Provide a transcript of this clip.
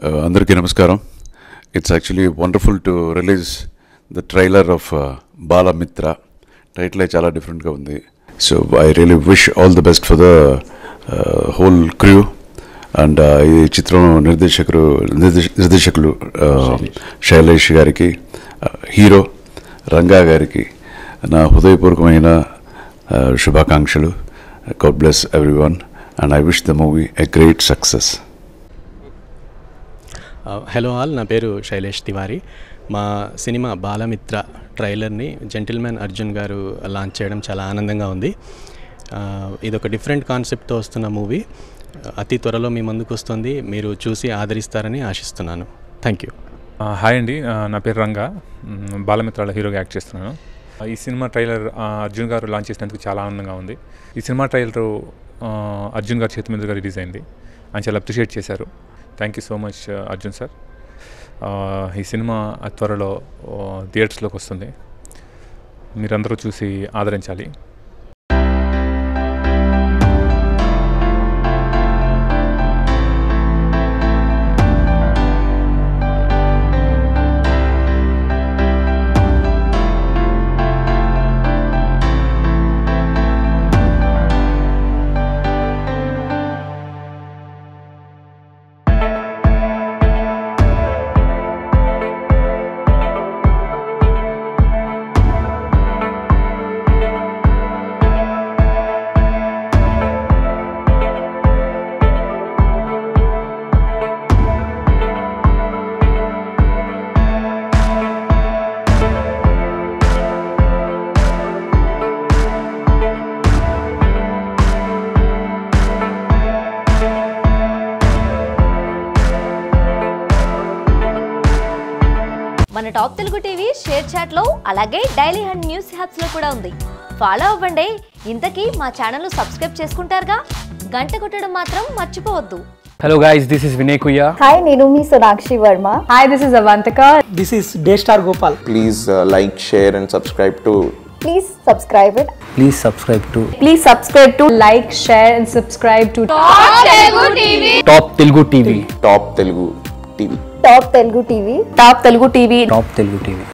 Uh, అందరికీ నమస్కారం it's actually wonderful to release the trailer of Balamitra title చాలా డిఫరెంట్గా ఉంది so I really wish all the best for the whole crew and ఈ చిత్రం నిర్దేశకులు నిర్దేశ నిర్దేశకులు uh, Shailesh గారికి హీరో రంగా గారికి నా హృదయపూర్వకమైన uh, శుభాకాంక్షలు god bless everyone and I wish the movie a great success hello all నా పేరు శైలేష్ తివారి మా సినిమా బాలమిత్ర ట్రైలర్ని జెంటిల్మెన్ అర్జున్ గారు లాంచ్ చేయడం చాలా ఆనందంగా ఉంది ఆ, ఇదొక డిఫరెంట్ కాన్సెప్ట్తో వస్తున్న మూవీ అతి త్వరలో మీ ముందుకు వస్తుంది మీరు చూసి ఆదరిస్తారని ఆశిస్తున్నాను థ్యాంక్ యూ ఆ, హాయ్ అండి ఆ, నా పేరు రంగా మ్, బాలమిత్రాల హీరోగా యాక్ట్ చేస్తున్నాను ఆ, ఈ సినిమా ట్రైలర్ ఆ, అర్జున్ గారు లాంచ్ చేసినందుకు చాలా ఆనందంగా ఉంది ఈ సినిమా ట్రైలర్ ఆ, అర్జున్ గారి చేతి మీదుగా రిలీజ్ అయింది ఆయన చాలా అప్రిషియేట్ చేశారు thank you so much Arjun sir ఆ, ఈ సినిమా అతి త్వరలో థియేటర్స్లోకి వస్తుంది మీరందరూ చూసి ఆదరించాలి మన top Telugu TV ShareChat లో అలాగే డైలీ హండ్ న్యూస్ హ్యాప్స్ లో కూడా ఉంది ఫాలో అవ్వండి ఇంతకీ మా ఛానల్ సబ్స్క్రైబ్ చేసుకుంటారుగా గంట కొట్టడం మాత్రం మర్చిపోవద్దు Hello guys, this is Vinay Kuya. Hi నేను మీ Sonakshi Varma Hi, this is Avantika. This is Daystar Gopal. please uh, like, share, and subscribe to please subscribe it Please subscribe to Please subscribe to like, share, and subscribe to Top Telugu TV. Top Telugu TV. Top Telugu TV Top Telugu TV. Top Telugu TV.